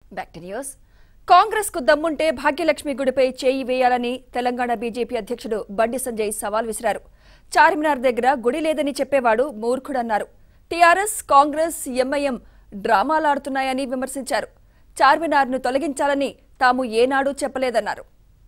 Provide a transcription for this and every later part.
back to news Congress కు దమ్ముంటే భాగ్యలక్ష్మి గుడిపై చేయి వేయాలని తెలంగాణ బీజేపీ అధ్యక్షుడు బండి సంజయ్ సవాల్ విసిరారు చార్మినార్ దగ్గర గుడి లేదని చెప్పేవాడు మూర్ఖుడన్నారు టీఆర్ఎస్ కాంగ్రెస్ ఎంఐఎం డ్రామాలాడుతున్నాయని విమర్శించారు చార్మినార్ను తొలగించాలని తాము ఏనాడూ చెప్పలేదన్నారు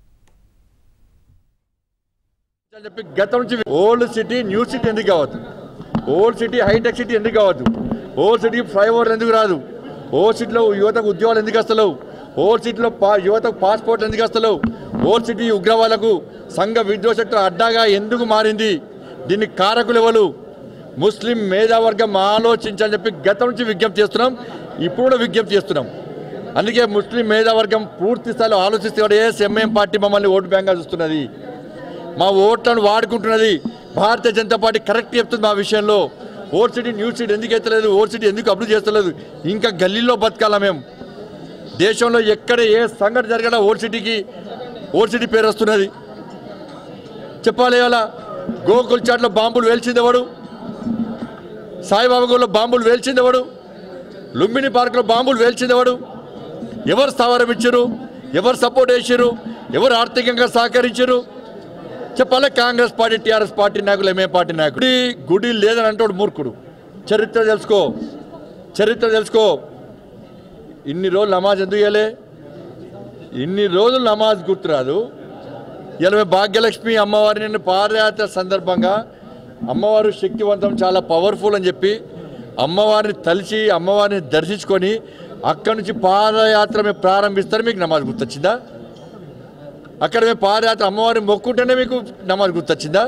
అని చెప్పి గతం నుంచి ఓల్డ్ సిటీ న్యూ సిటీ ఎందుకు కావద్దు ఓల్డ్ సిటీ హైటెక్ సిటీ ఎందుకు కావద్దు ఓల్డ్ సిటీ ఫ్లైఓవర్ ఎందుకు రాదు ఓల్డ్ సిటీలో యువతకు ఉద్యోగాలు ఎందుకు వస్తలేవు ఓల్డ్ సిటీలో పా యువతకు పాస్పోర్ట్ ఎందుకు వస్తలేవు ఓల్డ్ సిటీ ఉగ్రవాళ్లకు సంఘ విద్రోహశక్తుల అడ్డాగా ఎందుకు మారింది దీనికి కారకులు ఎవరు ముస్లిం మేధావర్గం ఆలోచించాలని చెప్పి గతం నుంచి విజ్ఞప్తి చేస్తున్నాం ఇప్పుడు కూడా విజ్ఞప్తి చేస్తున్నాం అందుకే ముస్లిం మేధావర్గం పూర్తి స్థాయిలో ఆలోచిస్తే ఏ ఎంఐఎం పార్టీ మమ్మల్ని ఓటు బ్యాంక్గా చూస్తున్నది మా ఓట్లను వాడుకుంటున్నది భారతీయ జనతా పార్టీ కరెక్ట్ చెప్తుంది మా విషయంలో ఓట్ సిటీ న్యూ సిటీ ఎందుకు ఎత్తలేదు ఓట్ సిటీ ఎందుకు అభివృద్ధి చేస్తలేదు ఇంకా గల్లీలో బతకాలా మేము దేశంలో ఎక్కడ ఏ సంఘటన జరగడా ఓట్ సిటీకి ఓట్ సిటీ పేరు వస్తున్నది చెప్పాలి అలా గోకుల్ చాట్లో బాంబులు వేల్చిందెవడు సాయిబాబా గుడిలో బాంబులు వేల్చిందెవడు లుంబిని పార్కులో బాంబులు వేల్చిందెవడు ఎవరు స్థావరం ఇచ్చారు ఎవరు సపోర్ట్ చేశారు ఎవరు ఆర్థికంగా సహకరించారు చెప్పాలి కాంగ్రెస్ పార్టీ టీఆర్ఎస్ పార్టీ నాయకులు ఎంఏ పార్టీ నాయకులు గుడి గుడి లేదని అంటాడు మూర్ఖుడు చరిత్ర తెలుసుకో చరిత్ర తెలుసుకో ఇన్ని రోజులు నమాజ్ ఎందుకు చేయలే ఇన్ని రోజులు నమాజ్ గుర్తురాదు ఇలా మేము భాగ్యలక్ష్మి అమ్మవారిని పాదయాత్ర సందర్భంగా అమ్మవారు శక్తివంతం చాలా పవర్ఫుల్ అని చెప్పి అమ్మవారిని తలిచి అమ్మవారిని దర్శించుకొని అక్కడి నుంచి పాదయాత్ర మేము ప్రారంభిస్తారు మీకు నమాజ్ గుర్తొచ్చిందా అక్కడ మేము పాదయాత్ర అమ్మవారిని మొక్కుంటేనే మీకు నమాజ్ గుర్తొచ్చిందా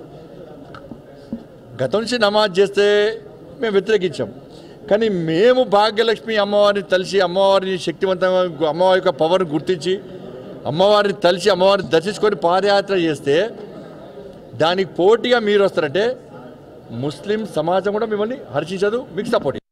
గతం నుంచి నమాజ్ చేస్తే మేము వ్యతిరేకించాం కానీ మేము భాగ్యలక్ష్మి అమ్మవారిని తలిసి అమ్మవారిని శక్తివంతంగా అమ్మవారి యొక్క పవర్ని గుర్తించి అమ్మవారిని తలిసి అమ్మవారిని దర్శించుకొని పాదయాత్ర చేస్తే దానికి పోటీగా మీరు వస్తారంటే ముస్లిం సమాజం కూడా మిమ్మల్ని హర్షించదు మీకు సపోర్ట్